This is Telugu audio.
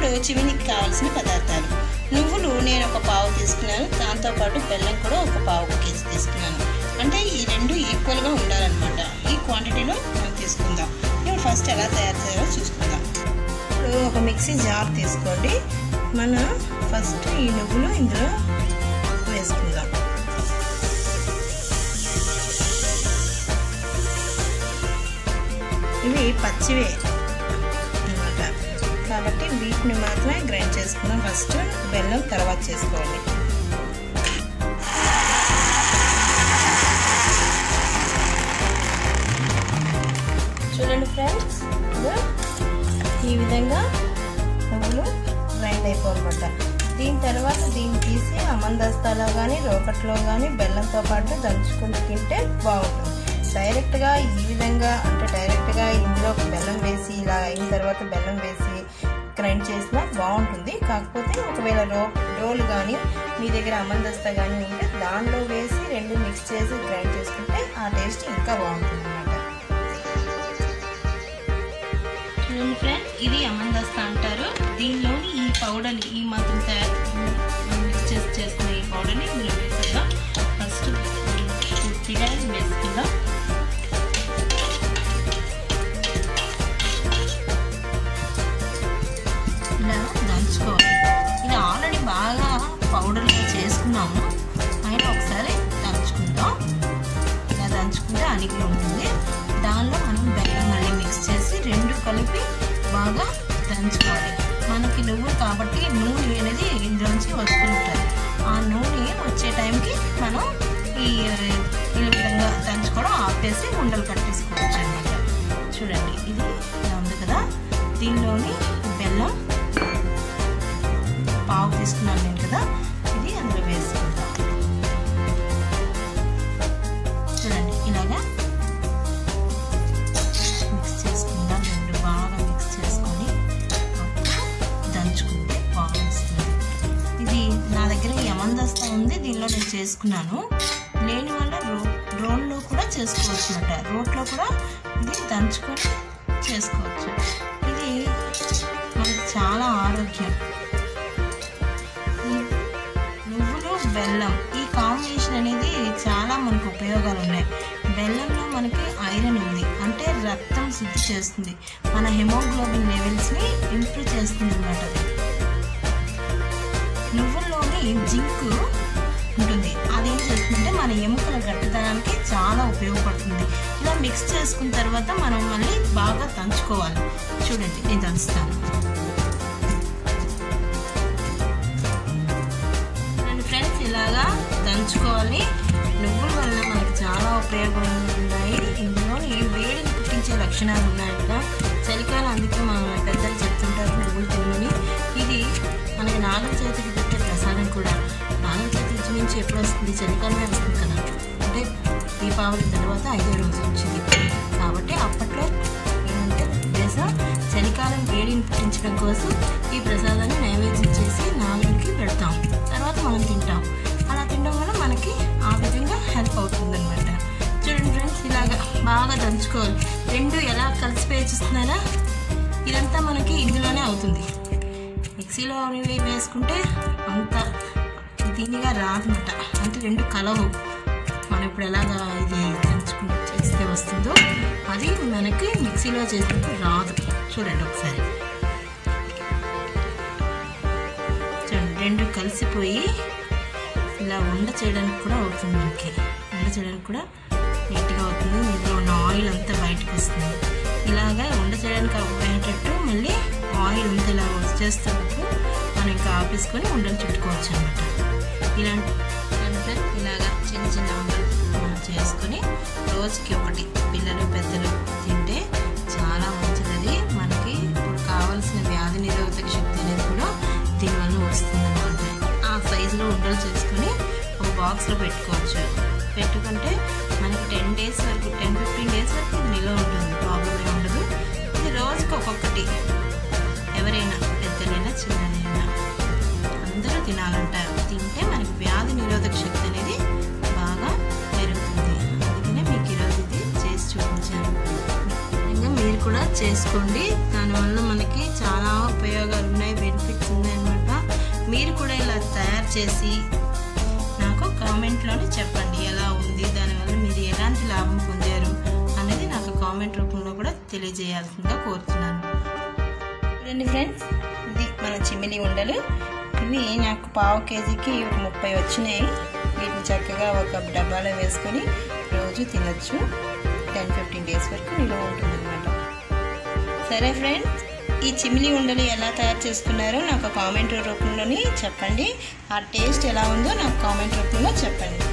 ఇప్పుడు చివినికి కావాల్సిన పదార్థాలు నువ్వులు నేను ఒక పావు తీసుకున్నాను దాంతోపాటు బెల్లం కూడా ఒక పావు కేజీ తీసుకున్నాను అంటే ఈ రెండు ఈక్వల్గా ఉండాలన్నమాట ఈ క్వాంటిటీలో మనం తీసుకుందాం ఇప్పుడు ఫస్ట్ ఎలా తయారు చేయాలో చూసుకుందాం ఇప్పుడు ఒక మిక్సీ జార్ తీసుకోండి మనం ఫస్ట్ ఈ నువ్వులు ఇందులో వేసుకుందాం ఇవి పచ్చివే అనమాట కాబట్టి వీటిని మాత్రమే గ్రైండ్ చేసుకుందాం ఫస్ట్ బెల్లం తర్వాత చేసుకోవాలి చూడండి ఫ్రెండ్స్ ఈ విధంగా నువ్వులు గ్రైండ్ అయిపోనమాట దీని తర్వాత దీన్ని తీసి అమందస్తాలో కానీ రోకట్లో కానీ బెల్లంతో పాటు దంచుకుని తింటే బాగుంటుంది డైరెక్ట్గా ఈ విధంగా అంటే డైరెక్ట్గా ఇందులో బెల్లం వేసి ఇలా అయిన తర్వాత బెల్లం వేసి గ్రైండ్ చేసినా బాగుంటుంది కాకపోతే ఒకవేళ రో రోల్ కానీ మీ దగ్గర అమందస్తా కానీ ఉంటే దానిలో వేసి రెండు మిక్స్ చేసి గ్రైండ్ చేసుకుంటే ఆ టేస్ట్ ఇంకా బాగుంటుంది అనమాట చూడండి ఫ్రెండ్స్ ఇది అమందస్తా అంటారు దీనిలోని ఈ పౌడర్ని ఈ మాత్రం తయారు మిక్స్ చేసి చేసుకున్న ఈ పౌడర్ని ఇందులో వేసేద్దాం ఫస్ట్ పూర్తిగా వేసుకుందాం ఇలా దంచుకోవాలి ఇది ఆల్రెడీ బాగా పౌడర్గా చేసుకున్నాము అయినా ఒకసారి దంచుకుందాం ఇలా దంచుకుంటే అణిగి ఉంటుంది దానిలో మనం బెల్లం మళ్ళీ మిక్స్ చేసి రెండు కలిపి బాగా దంచుకోవాలి మనకి నువ్వు కాబట్టి నూనె అనేది ఇందులోంచి వస్తుంటుంది ఆ నూనె వచ్చే టైంకి మనం ఈ ఈ విధంగా దంచుకోవడం ఆపేసి ఉండలు కట్టేసుకోవచ్చు అనమాట చూడండి ఇది ఇలా ఉంది కదా దీనిలోని బెల్లం పావు తీసుకున్నాను నేను కదా ఇది అందులో వేసుకుంటాం చూడండి ఇలాగా మిక్స్ చేసుకుందాం రెండు బాగా మిక్స్ చేసుకొని దంచుకుంటే బాగా వస్తుంది ఇది నా దగ్గర యమందస్తా ఉంది దీనిలో నేను చేసుకున్నాను లేని వల్ల రో రోల్లో కూడా చేసుకోవచ్చు అనమాట రోట్లో కూడా ఇది దంచుకొని చేసుకోవచ్చు ఇది మనకి చాలా ఆరోగ్యం నువ్వులు బెల్లం ఈ కాంబినేషన్ అనేది చాలా మనకు ఉపయోగాలు ఉన్నాయి బెల్లంలో మనకి ఐరన్ ఉంది అంటే రక్తం శుద్ధి చేస్తుంది మన హెమోగ్లోబిన్ లెవెల్స్ని ఇంప్రూవ్ చేస్తుంది అనమాట అది నువ్వుల్లోని జింక్ ఉంటుంది అదేం చేస్తుందంటే మన ఎముకల గట్టిదనానికి చాలా ఉపయోగపడుతుంది ఇలా మిక్స్ చేసుకున్న తర్వాత మనం మళ్ళీ బాగా దంచుకోవాలి చూడండి నేను దంచుతాను ఫ్రెండ్స్ ఇలాగా దంచుకోవాలి నువ్వుల వల్ల మనకు చాలా ఉపయోగాలు ఉన్నాయి ఇందులోని వేడిని పుట్టించే లక్షణాలు ఉన్నాయట చలికాలం అందుకే మా పెద్దలు చెప్తుంటారు నువ్వులు తినమని ఇది మనకి నాలుగు చేతికి పెట్టే ప్రసాదం కూడా నాలుగు చేతి నుంచి ఎప్పుడు వస్తుంది చలికాలమే వస్తుంది కదా అంటే దీపావళి తర్వాత ఐదో రోజు వచ్చింది కాబట్టి అప్పట్లో ఏంటంటే దేశం చలికాలం వేడిని పుట్టించడం కోసం ఈ ప్రసాదాన్ని నైవేద్యం చేసి నాలుగుకి పెడతాం తర్వాత మనం తింటాం అలా తినడం వల్ల మనకి ఆ విధంగా హెల్ప్ అవుతుందన్నమాట చూడండి ఫ్రెండ్స్ ఇలాగా బాగా దంచుకోవాలి రెండు ఎలా కలిసిపోయి చూస్తున్నారా ఇదంతా మనకి ఇందులోనే అవుతుంది మిక్సీలో అవి వేసుకుంటే అంత దీనిగా రాదనమాట అంటే రెండు కలవు మనం ఇప్పుడు ఎలాగా ఇది దంచుకుంటూ చేస్తే వస్తుందో అది మనకి మిక్సీలో చేసినప్పుడు రాదు చూడండి ఒకసారి చూడండి రెండు కలిసిపోయి ఇలా ఉండ చేయడానికి కూడా అవుతుంది మనకి ఉండ చేయడానికి కూడా నీట్గా అవుతుంది ఇందులో ఉన్న ఆయిల్ అంతా బయటకు వస్తుంది ఇలాగా ఉండ చేయడానికి అయ్యేటట్టు మళ్ళీ ఆయిల్ అంతా ఇలా వచ్చేస్తున్నప్పుడు మనం ఇంకా ఆపేసుకొని ఉండలు చుట్టుకోవచ్చు అనమాట ఇలాంటి ఇలాంటి ఇలాగా చిన్న చిన్న ఉండలు మనం చేసుకొని రోజుకి ఒకటి పిల్లలు పెద్దలు తింటే చాలా మంచిది మనకి ఇప్పుడు కావాల్సిన వ్యాధి నిరోధక శక్తి అనేది కూడా దీనివల్ల వస్తుంది అనమాట ఆ సైజులో ఉండలు చేసుకొని ఒక బాక్స్లో పెట్టుకోవచ్చు పెట్టుకుంటే మనకి టెన్ డేస్ వరకు టెన్ ఫిఫ్టీన్ డేస్ వరకు ఇది నిల్వ ఉంటుంది ప్రాబ్లం ఏమి ఉండదు ఇది రోజుకి ఒక్కొక్కటి ఎవరైనా పెద్దలైనా చిన్నలైనా అందరూ తినాలంటారు తింటే మనకి వ్యాధి నిరోధక శక్తి అనేది బాగా పెరుగుతుంది అందుకనే మీకు ఈరోజు ఇది చేసి చూపించాను ఇంకా మీరు కూడా చేసుకోండి దానివల్ల మనకి చాలా ఉపయోగాలు ఉన్నాయి బెనిఫిట్స్ ఉన్నాయి అనమాట మీరు కూడా ఇలా తయారు చేసి నాకు కామెంట్లోనే చెప్పండి ఎలా ఉంది దానివల్ల మీరు ఎలాంటి లాభం పొందారు అనేది నాకు కామెంట్ రూపంలో కూడా తెలియజేయాల్సిందిగా కోరుతున్నాను చూడండి ఫ్రెండ్స్ ఇది మన చిమిలి ఉండలు ఇవి నాకు పావు కేజీకి ఒక ముప్పై వచ్చినాయి వీటిని చక్కగా ఒక డబ్బాలో వేసుకొని రోజు తినచ్చు టెన్ ఫిఫ్టీన్ డేస్ వరకు నిల్వ ఉంటుందన్నమాట సరే ఫ్రెండ్స్ ఈ చిమిలి ఉండలు ఎలా తయారు చేసుకున్నారో నాకు కామెంట్ రూపంలోని చెప్పండి ఆ టేస్ట్ ఎలా ఉందో నాకు కామెంట్ రూపంలో చెప్పండి